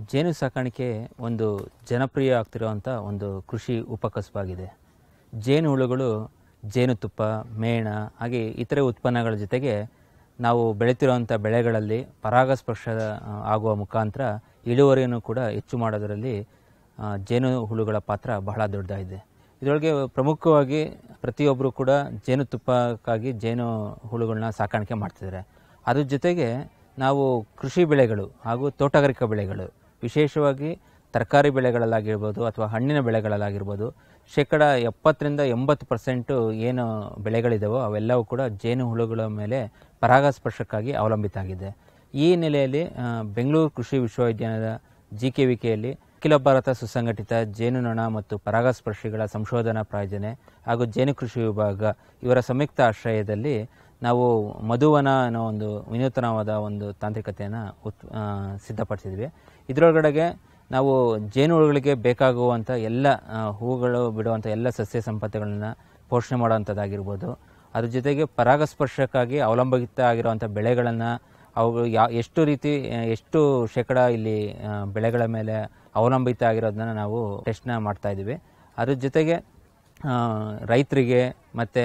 ಜೇನು ಸಾಕಾಣಿಕೆ ಒಂದು ಜನಪ್ರಿಯ ಆಗ್ತಿರುವಂಥ ಒಂದು ಕೃಷಿ ಉಪಕಸಬಾಗಿದೆ ಜೇನು ಹುಳುಗಳು ಜೇನುತುಪ್ಪ ಮೇಣ ಹಾಗೆ ಇತರೆ ಉತ್ಪನ್ನಗಳ ಜೊತೆಗೆ ನಾವು ಬೆಳೀತಿರುವಂಥ ಬೆಳೆಗಳಲ್ಲಿ ಪರಾಗಸ್ಪರ್ಶ ಆ, ಆಗುವ ಮುಖಾಂತರ ಇಳುವರಿಯನ್ನು ಕೂಡ ಹೆಚ್ಚು ಮಾಡೋದರಲ್ಲಿ ಆ, ಜೇನು ಹುಳುಗಳ ಪಾತ್ರ ಬಹಳ ದೊಡ್ಡದಾಗಿದೆ ಇದರೊಳಗೆ ಪ್ರಮುಖವಾಗಿ ಪ್ರತಿಯೊಬ್ಬರು ಕೂಡ ಜೇನುತುಪ್ಪಕ್ಕಾಗಿ ಜೇನು ಹುಳುಗಳನ್ನ ಸಾಕಾಣಿಕೆ ಮಾಡ್ತಿದ್ದಾರೆ ಅದ್ರ ಜೊತೆಗೆ ನಾವು ಕೃಷಿ ಬೆಳೆಗಳು ಹಾಗೂ ತೋಟಗಾರಿಕಾ ಬೆಳೆಗಳು ವಿಶೇಷವಾಗಿ ತರಕಾರಿ ಬೆಳೆಗಳಲ್ಲಾಗಿರ್ಬೋದು ಅಥವಾ ಹಣ್ಣಿನ ಬೆಳೆಗಳಲ್ಲಾಗಿರ್ಬೋದು ಶೇಕಡ ಎಪ್ಪತ್ತರಿಂದ ಎಂಬತ್ತು ಪರ್ಸೆಂಟು ಏನು ಬೆಳೆಗಳಿದಾವೋ ಅವೆಲ್ಲವೂ ಕೂಡ ಜೇನು ಹುಳುಗಳ ಮೇಲೆ ಪರಾಗಸ್ಪರ್ಶಕ್ಕಾಗಿ ಅವಲಂಬಿತ ಆಗಿದೆ ಈ ನೆಲೆಯಲ್ಲಿ ಆ, ಬೆಂಗಳೂರು ಕೃಷಿ ವಿಶ್ವವಿದ್ಯಾಲಯದ ಜಿ ಕೆ ವಿ ಕೆಯಲ್ಲಿ ಅಖಿಲ ಭಾರತ ಸುಸಂಘಟಿತ ಜೇನುನೊಣ ಮತ್ತು ಪರಾಗಸ್ಪರ್ಶಿಗಳ ಸಂಶೋಧನಾ ಪ್ರಾಯೋಜನೆ ಹಾಗೂ ಜೇನು ಕೃಷಿ ವಿಭಾಗ ಇವರ ಸಂಯುಕ್ತ ಆಶ್ರಯದಲ್ಲಿ ನಾವು ಮಧುವನ ಅನ್ನೋ ಒಂದು ವಿನೂತನವಾದ ಒಂದು ತಾಂತ್ರಿಕತೆಯನ್ನು ಉತ್ ಆ, ಸಿದ್ಧಪಡಿಸಿದ್ವಿ ಇದರೊಳಗಡೆಗೆ ನಾವು ಜೇನುಹುಳುಗಳಿಗೆ ಬೇಕಾಗುವಂಥ ಎಲ್ಲ ಆ, ಹೂಗಳು ಬಿಡುವಂಥ ಎಲ್ಲ ಸಸ್ಯ ಸಂಪತ್ತುಗಳನ್ನು ಪೋಷಣೆ ಮಾಡುವಂಥದ್ದಾಗಿರ್ಬೋದು ಅದ್ರ ಜೊತೆಗೆ ಪರಾಗಸ್ಪರ್ಶಕ್ಕಾಗಿ ಅವಲಂಬಿತ ಆಗಿರುವಂಥ ಬೆಳೆಗಳನ್ನು ಅವುಗಳು ಯಾ ಎಷ್ಟು ರೀತಿ ಆ, ಎಷ್ಟು ಶೇಕಡ ಇಲ್ಲಿ ಆ, ಬೆಳೆಗಳ ಮೇಲೆ ಅವಲಂಬಿತ ಆಗಿರೋದನ್ನ ನಾವು ಟೆಸ್ಟ್ನ ಮಾಡ್ತಾ ಇದ್ದೀವಿ ಅದ್ರ ಜೊತೆಗೆ ಆ, ರೈತರಿಗೆ ಮತ್ತು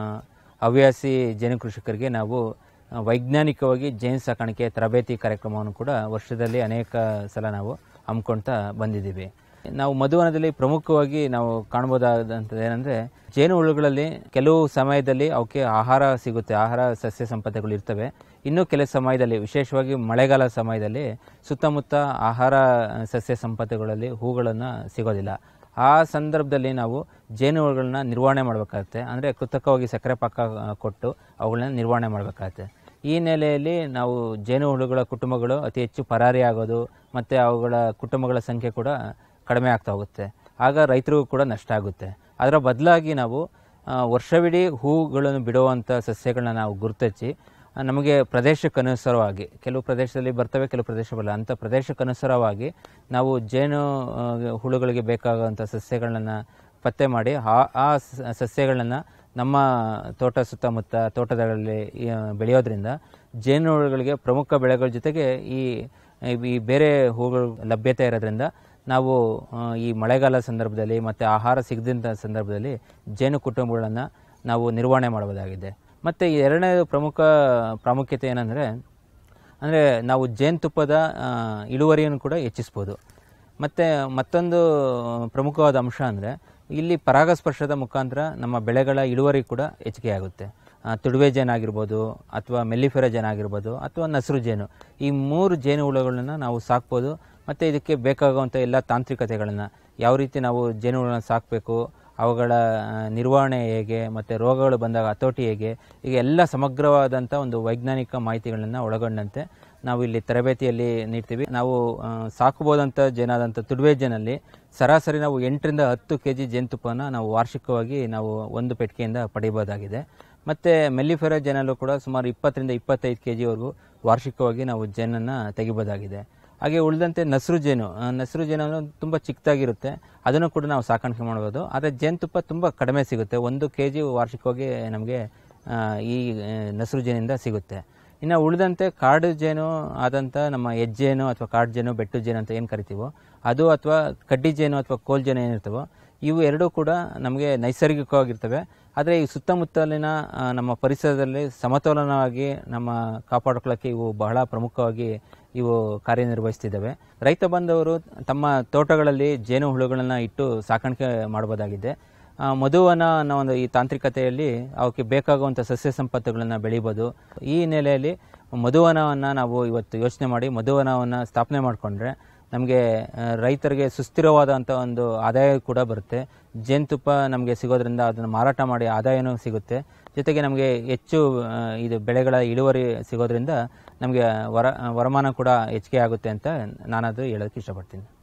ಹವ್ಯಾಸಿ ಜೇನು ಕೃಷಿಕರಿಗೆ ನಾವು ಆ, ವೈಜ್ಞಾನಿಕವಾಗಿ ಜೇನು ಸಾಕಾಣಿಕೆ ತರಬೇತಿ ಕಾರ್ಯಕ್ರಮವನ್ನು ಕೂಡ ವರ್ಷದಲ್ಲಿ ಅನೇಕ ಸಲ ನಾವು ಹಮ್ಮಿಕೊಳ್ತಾ ಬಂದಿದ್ದೀವಿ ನಾವು ಮಧುವನದಲ್ಲಿ ಪ್ರಮುಖವಾಗಿ ನಾವು ಕಾಣ್ಬೋದಾದಂಥದ್ದು ಏನಂದರೆ ಜೇನು ಹುಳುಗಳಲ್ಲಿ ಕೆಲವು ಸಮಯದಲ್ಲಿ ಅವಕ್ಕೆ ಆಹಾರ ಸಿಗುತ್ತೆ ಆಹಾರ ಸಸ್ಯ ಸಂಪತ್ತುಗಳು ಇರ್ತವೆ ಇನ್ನು ಕೆಲವು ಸಮಯದಲ್ಲಿ ವಿಶೇಷವಾಗಿ ಮಳೆಗಾಲ ಸಮಯದಲ್ಲಿ ಸುತ್ತಮುತ್ತ ಆಹಾರ ಸಸ್ಯ ಸಂಪತ್ತುಗಳಲ್ಲಿ ಹೂಗಳನ್ನು ಸಿಗೋದಿಲ್ಲ ಆ ಸಂದರ್ಭದಲ್ಲಿ ನಾವು ಜೇನುಹುಳುಗಳನ್ನ ನಿರ್ವಹಣೆ ಮಾಡಬೇಕಾಗುತ್ತೆ ಅಂದರೆ ಕೃತಕವಾಗಿ ಸಕ್ಕರೆ ಪಾಕ ಆ, ಕೊಟ್ಟು ಅವುಗಳನ್ನ ನಿರ್ವಹಣೆ ಮಾಡಬೇಕಾಗುತ್ತೆ ಈ ನೆಲೆಯಲ್ಲಿ ನಾವು ಜೇನುಹುಳುಗಳ ಕುಟುಂಬಗಳು ಅತಿ ಹೆಚ್ಚು ಪರಾರಿ ಆಗೋದು ಮತ್ತು ಅವುಗಳ ಕುಟುಂಬಗಳ ಸಂಖ್ಯೆ ಕೂಡ ಕಡಿಮೆ ಆಗ್ತಾ ಹೋಗುತ್ತೆ ಆಗ ರೈತರಿಗೂ ಕೂಡ ನಷ್ಟ ಆಗುತ್ತೆ ಅದರ ಬದಲಾಗಿ ನಾವು ಆ, ವರ್ಷವಿಡೀ ಹೂಗಳನ್ನು ಬಿಡುವಂಥ ಸಸ್ಯಗಳನ್ನ ನಾವು ಗುರುತಿಸಿ ಆ, ನಮಗೆ ಪ್ರದೇಶಕ್ಕನುಸಾರವಾಗಿ ಕೆಲವು ಪ್ರದೇಶದಲ್ಲಿ ಬರ್ತವೆ ಕೆಲವು ಪ್ರದೇಶ ಬರಲ್ಲ ಅಂಥ ಪ್ರದೇಶಕ್ಕನುಸಾರವಾಗಿ ನಾವು ಜೇನು ಆ, ಹುಳುಗಳಿಗೆ ಬೇಕಾಗುವಂಥ ಸಸ್ಯಗಳನ್ನ ಪತ್ತೆ ಮಾಡಿ ಆ ಆ ಸ- ಸಸ್ಯಗಳನ್ನ ನಮ್ಮ ತೋಟ ಸುತ್ತಮುತ್ತ ತೋಟದಲ್ಲಿ ಈ, ಬೆಳೆಯೋದ್ರಿಂದ ಜೇನುಹುಳುಗಳಿಗೆ ಪ್ರಮುಖ ಬೆಳೆಗಳ ಜೊತೆಗೆ ಈ ಈ ಬೇರೆ ಹೂಗಳು ಲಭ್ಯತೆ ಇರೋದ್ರಿಂದ ನಾವು ಆ, ಈ ಮಳೆಗಾಲ ಸಂದರ್ಭದಲ್ಲಿ ಮತ್ತು ಆಹಾರ ಸಿಗದಂಥ ಸಂದರ್ಭದಲ್ಲಿ ಜೇನು ಕುಟುಂಬಗಳನ್ನು ನಾವು ನಿರ್ವಹಣೆ ಮಾಡಬಹುದಾಗಿದೆ ಮತ್ತು ಎರಡನೇ ಪ್ರಮುಖ ಪ್ರಾಮುಖ್ಯತೆ ಏನಂದರೆ ಅಂದರೆ ನಾವು ಜೇನುತುಪ್ಪದ ಆ, ಇಳುವರಿಯನ್ನು ಕೂಡ ಹೆಚ್ಚಿಸ್ಬೋದು ಮತ್ತು ಮತ್ತೊಂದು ಪ್ರಮುಖವಾದ ಅಂಶ ಅಂದರೆ ಇಲ್ಲಿ ಪರಾಗಸ್ಪರ್ಶದ ಮುಖಾಂತರ ನಮ್ಮ ಬೆಳೆಗಳ ಇಳುವರಿ ಕೂಡ ಹೆಚ್ಚಿಗೆ ಆಗುತ್ತೆ ಆ, ತುಡುವೆ ಜೇನು ಆಗಿರ್ಬೋದು ಅಥವಾ ಮೆಲ್ಲಿಫೆರ ಜೇನು ಆಗಿರ್ಬೋದು ಅಥವಾ ನಸರು ಜೇನು ಈ ಮೂರು ಜೇನು ಹುಳುಗಳನ್ನ ನಾವು ಸಾಕ್ಬೋದು ಮತ್ತು ಇದಕ್ಕೆ ಬೇಕಾಗುವಂಥ ಎಲ್ಲ ತಾಂತ್ರಿಕತೆಗಳನ್ನು ಯಾವ ರೀತಿ ನಾವು ಜೇನುಹುಳನ್ನ ಸಾಕಬೇಕು ಅವುಗಳ ಆ, ನಿರ್ವಹಣೆ ಹೇಗೆ ಮತ್ತು ರೋಗಗಳು ಬಂದಾಗ ಹತೋಟಿ ಹೇಗೆ ಈಗ ಎಲ್ಲ ಸಮಗ್ರವಾದಂಥ ಒಂದು ವೈಜ್ಞಾನಿಕ ಮಾಹಿತಿಗಳನ್ನು ಒಳಗೊಂಡಂತೆ ನಾವು ಇಲ್ಲಿ ತರಬೇತಿಯಲ್ಲಿ ನೀಡ್ತೀವಿ ನಾವು ಆ, ಸಾಕಬಹುದಂಥ ಜೇನಾದಂಥ ತುಡುವೆ ಜೇನಲ್ಲಿ ಸರಾಸರಿ ನಾವು ಎಂಟರಿಂದ ಹತ್ತು ಕೆ ಜಿ ಜೇನುತುಪ್ಪನ ನಾವು ವಾರ್ಷಿಕವಾಗಿ ನಾವು ಒಂದು ಪೆಟ್ಟಿಗೆಯಿಂದ ಪಡೆಯಬಹುದಾಗಿದೆ ಮತ್ತು ಮೆಲ್ಲಿಫೆರ ಜೇನಲ್ಲೂ ಕೂಡ ಸುಮಾರು ಇಪ್ಪತ್ತರಿಂದ ಇಪ್ಪತ್ತೈದು ಕೆ ಜಿವರೆಗೂ ವಾರ್ಷಿಕವಾಗಿ ನಾವು ಜೇನನ್ನು ತೆಗಿಬೋದಾಗಿದೆ ಹಾಗೆ ಉಳಿದಂತೆ ನಸರು ಜೇನು ಆ, ನಸರು ಜೇನು ಅನ್ನೋದು ತುಂಬ ಚಿಕ್ಕದಾಗಿರುತ್ತೆ ಅದನ್ನು ಕೂಡ ನಾವು ಸಾಕಾಣಿಕೆ ಮಾಡ್ಬೋದು ಆದರೆ ಜೇನುತುಪ್ಪ ತುಂಬ ಕಡಿಮೆ ಸಿಗುತ್ತೆ ಒಂದು ಕೆ ಜಿ ವಾರ್ಷಿಕವಾಗಿ ನಮಗೆ ಆ, ಈ ಆ, ನಸರು ಜೇನಿಂದ ಸಿಗುತ್ತೆ ಇನ್ನು ಉಳಿದಂತೆ ಕಾಡು ಜೇನು ಆದಂಥ ನಮ್ಮ ಹೆಜ್ಜೇನು ಅಥವಾ ಕಾಡು ಜೇನು ಬೆಟ್ಟು ಜೇನು ಅಂತ ಏನು ಕರಿತೀವೋ ಅದು ಅಥವಾ ಕಡ್ಡಿ ಜೇನು ಅಥವಾ ಕೋಲ್ ಜೇನು ಏನಿರ್ತವೋ ಇವು ಎರಡೂ ಕೂಡ ನಮಗೆ ನೈಸರ್ಗಿಕವಾಗಿರ್ತವೆ ಆದರೆ ಈ ಸುತ್ತಮುತ್ತಲಿನ ಆ, ನಮ್ಮ ಪರಿಸರದಲ್ಲಿ ಸಮತೋಲನವಾಗಿ ನಮ್ಮ ಕಾಪಾಡ್ಕೊಳ್ಳೋಕ್ಕೆ ಇವು ಬಹಳ ಪ್ರಮುಖವಾಗಿ ಇವು ಕಾರ್ಯನಿರ್ವಹಿಸ್ತಿದ್ದಾವೆ ರೈತ ಬಂದವರು ತಮ್ಮ ತೋಟಗಳಲ್ಲಿ ಜೇನು ಹುಳುಗಳನ್ನು ಇಟ್ಟು ಸಾಕಾಣಿಕೆ ಮಾಡಬಹುದಾಗಿದೆ ಆ, ಮಧುವನ ಅನ್ನೋ ಒಂದು ಈ ತಾಂತ್ರಿಕತೆಯಲ್ಲಿ ಅವಕ್ಕೆ ಬೇಕಾಗುವಂಥ ಸಸ್ಯ ಸಂಪತ್ತುಗಳನ್ನು ಬೆಳಿಬೋದು ಈ ನೆಲೆಯಲ್ಲಿ ಮಧುವನವನ್ನು ನಾವು ಇವತ್ತು ಯೋಚನೆ ಮಾಡಿ ಮಧುವನವನ್ನು ಸ್ಥಾಪನೆ ಮಾಡಿಕೊಂಡ್ರೆ ನಮಗೆ ರೈತರಿಗೆ ಸುಸ್ಥಿರವಾದಂಥ ಒಂದು ಆದಾಯ ಕೂಡ ಬರುತ್ತೆ ಜೇನುತುಪ್ಪ ನಮಗೆ ಸಿಗೋದ್ರಿಂದ ಅದನ್ನು ಮಾರಾಟ ಮಾಡಿ ಆದಾಯನೂ ಸಿಗುತ್ತೆ ಜೊತೆಗೆ ನಮಗೆ ಹೆಚ್ಚು ಆ, ಇದು ಬೆಳೆಗಳ ಇಳುವರಿ ಸಿಗೋದ್ರಿಂದ ನಮಗೆ ವರ ವರಮಾನ ಕೂಡ ಹೆಚ್ಚಿಗೆ ಆಗುತ್ತೆ ಅಂತ ನಾನದು ಹೇಳೋಕ್ಕೆ ಇಷ್ಟಪಡ್ತೀನಿ